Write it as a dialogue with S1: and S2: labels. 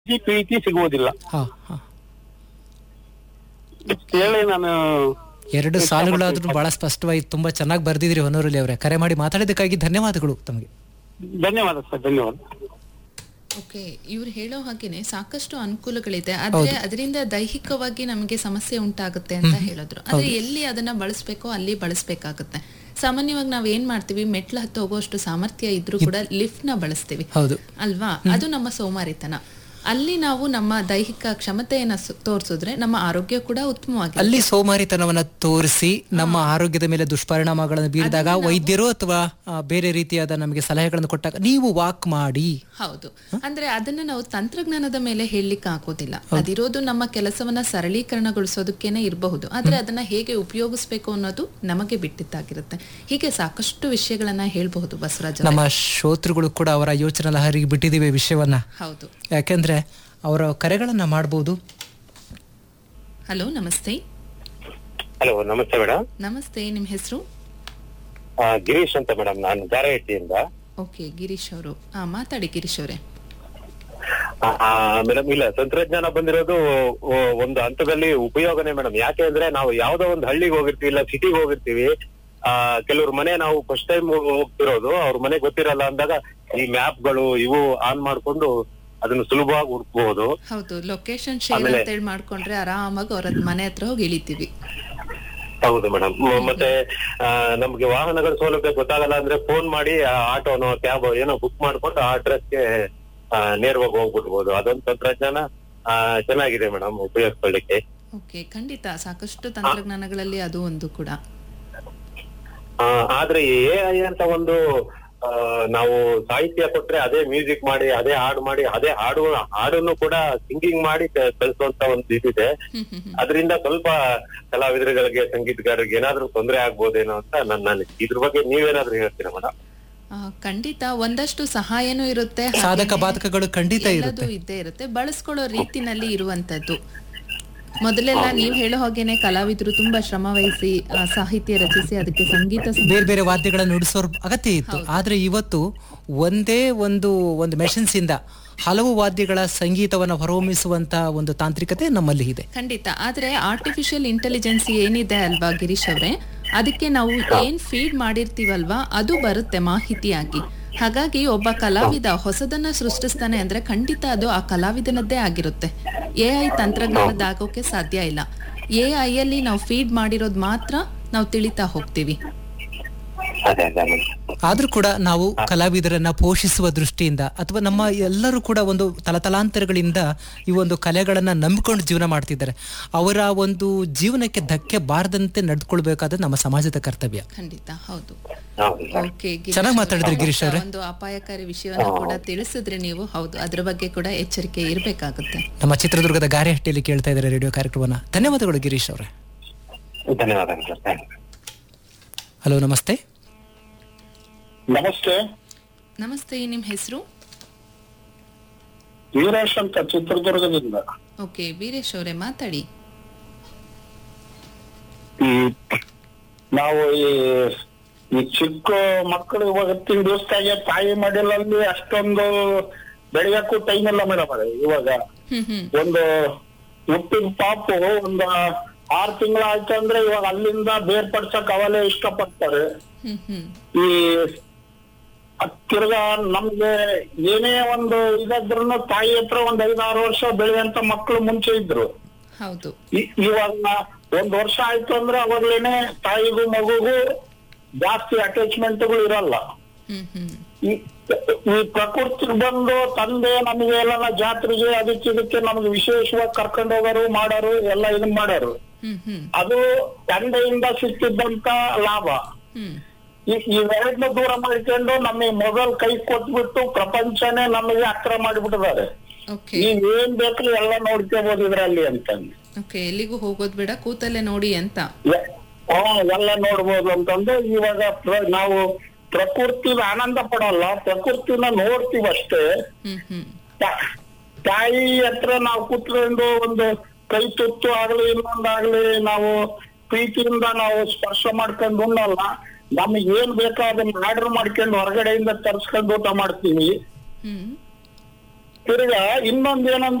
S1: ಈ ಪ್ರೀತಿ ಸಿಗುವುದಿಲ್ಲ
S2: ಹಾ ಹಾ
S1: ಇಷ್ಟ್ ಹೇಳಿ ನಾನು
S2: ಎರಡು ಸಾಲುಗಳಾದ್ರೂ ಬಹಳ ಸ್ಪಷ್ಟವಾಗಿ ತುಂಬಾ ಚೆನ್ನಾಗಿ ಬರ್ದಿದ್ರಿ ಹೊನ್ನೂರಲ್ಲಿ ಅವರೇ ಕರೆ ಮಾಡಿ ಮಾತಾಡಿದ್ದಕ್ಕಾಗಿ ಧನ್ಯವಾದಗಳು ತಮಗೆ
S1: ಧನ್ಯವಾದ ಸರ್ ಧನ್ಯವಾದ
S3: ಓಕೆ ಇವ್ರು ಹೇಳೋ ಹಾಗೇನೆ ಸಾಕಷ್ಟು ಅನುಕೂಲಗಳಿದೆ ಆದ್ರೆ ಅದರಿಂದ ದೈಹಿಕವಾಗಿ ನಮಗೆ ಸಮಸ್ಯೆ ಉಂಟಾಗುತ್ತೆ ಅಂತ ಹೇಳಿದ್ರು ಆದ್ರೆ ಎಲ್ಲಿ ಅದನ್ನ ಬಳಸ್ಬೇಕೋ ಅಲ್ಲಿ ಬಳಸ್ಬೇಕಾಗುತ್ತೆ ಸಾಮಾನ್ಯವಾಗಿ ನಾವ್ ಏನ್ ಮಾಡ್ತೀವಿ ಮೆಟ್ಲು ಹತ್ತು ಹೋಗುವಷ್ಟು ಸಾಮರ್ಥ್ಯ ಇದ್ರೂ ಕೂಡ ಲಿಫ್ಟ್ ನ ಬಳಸ್ತೀವಿ
S2: ಹೌದು
S3: ಅಲ್ವಾ ಅದು ನಮ್ಮ ಸೋಮಾರಿತನ ಅಲ್ಲಿ ನಾವು ನಮ್ಮ ದೈಹಿಕ ಕ್ಷಮತೆಯನ್ನ ಸು- ತೋರ್ಸಿದ್ರೆ ನಮ್ಮ ಆರೋಗ್ಯ ಕೂಡ ಉತ್ತಮವಾಗಿದೆ
S2: ಅಲ್ಲಿ ಸೋಮಾರಿತನವನ್ನ ತೋರಿಸಿ ನಮ್ಮ ಆರೋಗ್ಯದ ಮೇಲೆ ದುಷ್ಪರಿಣಾಮಗಳನ್ನು ಬೀರಿದಾಗ ವೈದ್ಯರು ಅಥವಾ ಆ, ಬೇರೆ ರೀತಿಯಾದ ನಮಗೆ ಸಲಹೆಗಳನ್ನು ಕೊಟ್ಟಾಗ ನೀವು ವಾಕ್ ಮಾಡಿ
S3: ಹೌದು ಅಂದ್ರೆ ಅದನ್ನ ನಾವು ತಂತ್ರಜ್ಞಾನದ ಮೇಲೆ ಹೇಳಲಿಕ್ಕೆ ಆಗೋದಿಲ್ಲ ಅದಿರೋದು ನಮ್ಮ ಕೆಲಸವನ್ನ ಸರಳೀಕರಣಗೊಳಿಸೋದಕ್ಕೇನೆ ಇರಬಹುದು ಆದ್ರೆ ಅದನ್ನ ಹೇಗೆ ಉಪಯೋಗಿಸ್ಬೇಕು ಅನ್ನೋದು ನಮಗೆ ಬಿಟ್ಟಿದ್ದಾಗಿರುತ್ತೆ ಹೀಗೆ ಸಾಕಷ್ಟು ವಿಷಯಗಳನ್ನ ಹೇಳ್ಬಹುದು ಬಸವರಾಜ್ ಅವರೇ.
S2: ನಮ್ಮ ಶ್ರೋತೃಗಳು ಕೂಡ ಅವರ ಯೋಚನೆ ಲಹರಿಗೆ ಬಿಟ್ಟಿದ್ದೀವಿ ವಿಷಯವನ್ನ
S3: ಹೌದು
S2: ಯಾಕೆಂದ್ರೆ ಅವರ ಕರೆಗಳನ್ನ ಮಾಡಬಹುದು
S3: ಹಲೋ ನಮಸ್ತೆ
S1: ಹಲೋ ನಮಸ್ತೆ ಮೇಡಮ್
S3: ನಮಸ್ತೆ ನಿಮ್ ಹೆಸರು
S1: ಗಿರೀಶ್ ಅಂತ ಮೇಡಮ್ ನಾನು ಗಾರಹಟ್ಟಿಯಿಂದ
S3: ಓಕೆ ಗಿರೀಶ್ ಅವರು ಆ ಮಾತಾಡಿ ಗಿರೀಶ್ ಅವರೇ
S1: ಮೇಡಮ್ ಇಲ್ಲ ತಂತ್ರಜ್ಞಾನ ಬಂದಿರೋದು ಒ- ಒಂದು ಹಂತದಲ್ಲಿ ಉಪಯೋಗನೇ ಮೇಡಮ್ ಯಾಕೆ ಅಂದ್ರೆ ನಾವು ಯಾವ್ದೋ ಒಂದು ಹಳ್ಳಿಗೆ ಹೋಗಿರ್ತೀವಿ ಇಲ್ಲ ಸಿಟಿಗೆ ಹೋಗಿರ್ತೀವಿ ಆ ಕೆಲವ್ರ ಮನೆ ನಾವು ಫಸ್ಟ್ ಟೈಮ್ ಹೋಗ್ತಿರೋದು ಅವ್ರ ಮನೆ ಗೊತ್ತಿರಲ್ಲ ಅಂದಾಗ ಈ ಮ್ಯಾಪ್ಗಳು ಇವು ಆನ್ ಮಾಡ್ಕೊಂಡು ಅದನ್ನ ಸುಲಭವಾಗಿ ಹುಡ್ಕಬಹುದು
S3: ಹೌದು ಲೊಕೇಶನ್ ಶೇರ್
S1: ಆಮೇಲೆ-
S3: ಅಂತ ಹೇಳಿ ಮಾಡ್ಕೊಂಡ್ರೆ ಆರಾಮಾಗಿ ಅವ್ರ ಮನೆ ಹತ್ರ ಹೋಗಿ ಇಳಿತೀವಿ
S1: ಹೌದು ಮೇಡಮ್ ಮತ್ತೆ ಆ, ನಮ್ಗೆ ವಾಹನಗಳ ಸೌಲಭ್ಯ ಗೊತ್ತಾಗಲ್ಲ ಅಂದ್ರೆ ಫೋನ್ ಮಾಡಿ ಆ ಆಟೋನೋ ಕ್ಯಾಬ್ ಏನೋ ಬುಕ್ ಮಾಡ್ಕೊಂಡು ಆ ಅಡ್ರೆಸ್ಗೆ ನೇರವಾಗಿ ಹೋಗ್ಬಿಡ್ಬೋದು ಅದೊಂದು ತಂತ್ರಜ್ಞಾನ ಆ, ಚೆನ್ನಾಗಿದೆ ಮೇಡಮ್ ಉಪಯೋಗಿಸ್ಕೊಳ್ಳಿಕ್ಕೆ
S3: ಓಕೆ ಖಂಡಿತ ಸಾಕಷ್ಟು ತಂತ್ರಜ್ಞಾನಗಳಲ್ಲಿ ಅದು ಒಂದು ಕೂಡ
S1: ಆ, ಆದ್ರೆ ಎ ಐ ಅಂತ ಒಂದು ಆ, ನಾವು ಸಾಹಿತ್ಯ ಕೊಟ್ರೆ ಅದೇ ಮ್ಯೂಸಿಕ್ ಮಾಡಿ ಅದೇ ಹಾಡು ಮಾಡಿ ಅದೇ ಹಾಡು ಹಾಡನ್ನು ಕೂಡ ಸಿಂಗಿಂಗ್ ಮಾಡಿ ಕ- ಕಳ್ಸುವಂತ ಒಂದು ಇದಿದೆ
S3: ಹ್ಮ್ ಹ್ಮ್ ಹ್ಮ್
S1: ಅದರಿಂದ ಸ್ವಲ್ಪ ಕಲಾವಿದರುಗಳಿಗೆ ಸಂಗೀತಗಾರರಿಗೆ ಏನಾದ್ರೂ ತೊಂದರೆ ಆಗ್ಬೋದೇನೋ ಅಂತ ನನ್ನ ಅನಿಸಿಕೆ ಇದ್ರ ಬಗ್ಗೆ ನೀವೇನಾದ್ರೂ ಹೇಳ್ತೀರಾ ಮೇಡಮ್
S3: ಆ, ಖಂಡಿತ ಒಂದಷ್ಟು ಸಹಾಯನೂ ಇರುತ್ತೆ ಹಾಗೇನೆ
S2: ಸಾಧಕ ಬಾಧಕಗಳು ಖಂಡಿತ
S3: ಎಲ್ಲದೂ
S2: ಇರುತ್ತೆ
S3: ಇದ್ದೇ ಇರುತ್ತೆ ಬಳಸ್ಕೊಳ್ಳೋ ರೀತಿನಲ್ಲಿ ಇರುವಂತದ್ದು ಮೊದಲೆಲ್ಲ ನೀವು ಹೇಳೋ ಹಾಗೇನೆ ಕಲಾವಿದರು ತುಂಬಾ ಶ್ರಮ ವಹಿಸಿ ಆ, ಸಾಹಿತ್ಯ ರಚಿಸಿ ಅದಕ್ಕೆ ಸಂಗೀತ ಸ-
S2: ಬೇರೆ ಬೇರೆ ವಾದ್ಯಗಳನ್ನು ನುಡಿಸೋರ್ ಅಗತ್ಯ ಇತ್ತು ಆದ್ರೆ ಇವತ್ತು ಒಂದೇ ಒಂದು ಒಂದು ಮೆಷಿನ್ಸ್ ಇಂದ ಹಲವು ವಾದ್ಯಗಳ ಸಂಗೀತವನ್ನು ಹೊರಹೊಮ್ಮಿಸುವಂತ ಒಂದು ತಾಂತ್ರಿಕತೆ ನಮ್ಮಲ್ಲಿ ಇದೆ
S3: ಖಂಡಿತ ಆದ್ರೆ ಆರ್ಟಿಫಿಷಿಯಲ್ ಇಂಟೆಲಿಜೆನ್ಸ್ ಏನಿದೆ ಅಲ್ವಾ ಗಿರೀಶ್ ಅವ್ರೆ ಅದಕ್ಕೆ ನಾವು ಏನ್ ಫೀಡ್ ಮಾಡಿರ್ತೀವಲ್ವಾ ಅದು ಬರುತ್ತೆ ಮಾಹಿತಿಯಾಗಿ ಹಾಗಾಗಿ ಒಬ್ಬ ಕಲಾವಿದ ಹೊಸದನ್ನ ಸೃಷ್ಟಿಸ್ತಾನೆ ಅಂದ್ರೆ ಖಂಡಿತ ಅದು ಆ ಕಲಾವಿದನದ್ದೇ ಆಗಿರುತ್ತೆ ಎ ಐ ತಂತ್ರಜ್ಞಾನದ ಆಗೋಕೆ ಸಾಧ್ಯ ಇಲ್ಲ ಎ ಐ ಅಲ್ಲಿ ನಾವು ಫೀಡ್ ಮಾಡಿರೋದು ಮಾತ್ರ ನಾವು ತಿಳಿತಾ ಹೋಗ್ತೀವಿ
S1: ಅದೇ ಅದೇ ಮೇಡಮ್
S2: ಆದ್ರೂ ಕೂಡ ನಾವು ಕಲಾವಿದರನ್ನ ಪೋಷಿಸುವ ದೃಷ್ಟಿಯಿಂದ ಅಥವಾ ನಮ್ಮ ಎಲ್ಲರೂ ಕೂಡ ಒಂದು ತಲತಲಾಂತರಗಳಿಂದ ಈ ಒಂದು ಕಲೆಗಳನ್ನ ನಂಬಿಕೊಂಡು ಜೀವನ ಮಾಡ್ತಿದ್ದಾರೆ ಅವರ ಒಂದು ಜೀವನಕ್ಕೆ ಧಕ್ಕೆ ಬಾರದಂತೆ ನಡೆದುಕೊಳ್ಬೇಕಾದ ನಮ್ಮ ಸಮಾಜದ ಕರ್ತವ್ಯ
S3: ಖಂಡಿತ ಹೌದು
S1: ಹೌದು ಸರ್
S3: ಓಕೆ
S2: ಚೆನ್ನಾಗ್ ಮಾತಾಡಿದ್ರಿ ಗಿರೀಶ್ ಅವ್ರೆ.
S3: ಒಂದು ಅಪಾಯಕಾರಿ ವಿಷಯವನ್ನ ಕೂಡ ತಿಳಿಸಿದ್ರಿ ನೀವು ಹೌದು ಅದ್ರ ಬಗ್ಗೆ ಕೂಡ ಎಚ್ಚರಿಕೆ ಇರ್ಬೇಕಾಗುತ್ತೆ
S2: ನಮ್ಮ ಚಿತ್ರದುರ್ಗದ ಗಾರೆಹಟ್ಟಿಯಲ್ಲಿ ಕೇಳ್ತಾ ಇದ್ದಾರೆ ರೇಡಿಯೋ ಕಾರ್ಯಕ್ರಮನ ಧನ್ಯವಾದಗಳು ಗಿರೀಶ್ ಅವರೇ
S1: ಧನ್ಯವಾದಗಳು ಸರ್ ಥ್ಯಾಂಕ್
S2: ಹಲೋ ನಮಸ್ತೆ
S4: ನಮಸ್ತೆ
S3: ನಮಸ್ತೆ ನಿಮ್ ಹೆಸರು
S4: ವೀರೇಶ್ ಅಂತ ಚಿತ್ರದುರ್ಗದಿಂದ
S3: ಓಕೆ ವೀರೇಶ್ ಅವರೇ ಮಾತಾಡಿ
S4: ಈ ನಾವು ಈ ಈ ಚಿಕ್ಕ ಮಕ್ಕಳು ಇವತ್ತಿನ ದಿವಸದಾಗೆ ತಾಯಿ ಮಡಿಲಲ್ಲಿ ಅಷ್ಟೊಂದು ಬೆಳೆಯಕ್ಕೂ ಟೈಮ್ ಇಲ್ಲ ಮೇಡಮ್ ಇವಾಗ
S3: ಹ್ಮ್ ಹ್ಮ್
S4: ಒಂದು ಹುಟ್ಟಿದ ಪಾಪು ಒಂದು ಆರ್ ತಿಂಗಳ ಆಯ್ತು ಅಂದ್ರೆ ಇವಾಗ ಅಲ್ಲಿಂದ ಬೇರ್ಪಡ್ಸಕ್ ಅವಲೇ ಇಷ್ಟಪಡ್ತಾರೆ
S3: ಹ್ಮ್ ಹ್ಮ್
S4: ಈ ಅದ್ ತಿರ್ಗಾ ನಮ್ಗೆ ಏನೇ ಒಂದು ಇದಾದ್ರೂ ತಾಯಿ ಹತ್ರ ಒಂದ್ ಐದಾರು ವರ್ಷ ಬೆಳೆಯಂತ ಮಕ್ಕಳು ಮುಂಚೆ ಇದ್ರು
S3: ಹೌದು
S4: ಇ- ಇವಾಗ ಒಂದ್ ವರ್ಷ ಆಯ್ತು ಅಂದ್ರೆ ಅವಾಗ್ಲೇನೆ ತಾಯಿಗೂ ಮಗುಗೂ ಜಾಸ್ತಿ ಅಟ್ಯಾಚ್ಮೆಂಟ್ಗಳು ಇರಲ್ಲ
S3: ಹ್ಮ್ ಹ್ಮ್
S4: ಈ ಈ ಪ್ರಕೃತಿ ಬಂದು ತಂದೆ ನಮಗೆ ಎಲ್ಲ ಜಾತ್ರೆಗೆ ಅದಕ್ಕೆ ಇದಕ್ಕೆ ನಮ್ಗೆ ವಿಶೇಷವಾಗಿ ಕರ್ಕೊಂಡು ಹೋಗೋರು ಮಾಡೋರು ಎಲ್ಲ ಇದನ್ ಮಾಡೋರು
S3: ಹ್ಮ್ ಹ್ಮ್
S4: ಅದು ತಂದೆಯಿಂದ ಸಿಕ್ಕಿದ್ದಂತ ಲಾಭ
S3: ಹ್ಮ್
S4: ಈ- ಇವೆರಡನ್ನ ದೂರ ಮಾಡ್ಕೊಂಡು ನಮಗೆ ಮೊಬೈಲ್ ಕೈ ಕೊಟ್ಬಿಟ್ಟು ಪ್ರಪಂಚನೇ ನಮಗೆ ಹತ್ರ ಮಾಡಿಬಿಟ್ಟಿದ್ದಾರೆ
S3: ಓಕೆ
S4: ನೀವ್ ಏನ್ ಬೇಕು ಎಲ್ಲ ನೋಡ್ಕೋಬಹುದು ಇದ್ರಲ್ಲಿ ಅಂತಂದು
S3: ಓಕೆ ಎಲ್ಲಿಗೂ ಹೋಗೋದ್ ಬೇಡ ಕೂತಲ್ಲೇ ನೋಡಿ ಅಂತ
S4: ಎ- ಹ್ಮ್, ಎಲ್ಲ ನೋಡ್ಬೋದು ಅಂತಂದು ಇವಾಗ ಪ್ರ- ನಾವು ಪ್ರಕೃತಿನ ಆನಂದ ಪಡಲ್ಲ ಪ್ರಕೃತಿನ ನೋಡ್ತೀವಿ ಅಷ್ಟೇ
S3: ಹ್ಮ್ ಹ್ಮ್
S4: ತಾ- ತಾಯಿ ಹತ್ರ ನಾವು ಕೂತ್ಕೊಂಡು ಒಂದು ಕೈ ತುತ್ತು ಆಗ್ಲಿ ಇನ್ನೊಂದಾಗ್ಲಿ ನಾವು ಪ್ರೀತಿಯಿಂದ ನಾವು ಸ್ಪರ್ಶ ಮಾಡ್ಕೊಂಡು ಉಣ್ಣಲ್ಲ ನಮಗೆ ಏನ್ ಬೇಕೋ ಅದನ್ನ ಆರ್ಡರ್ ಮಾಡ್ಕೊಂಡು ಹೊರಗಡೆಯಿಂದ ತರ್ಸ್ಕೊಂಡು ಊಟ ಮಾಡ್ತೀವಿ
S3: ಹ್ಮ್
S4: ತಿರ್ಗಾ ಇನ್ನೊಂದ್ ಏನಂದ್ರೆ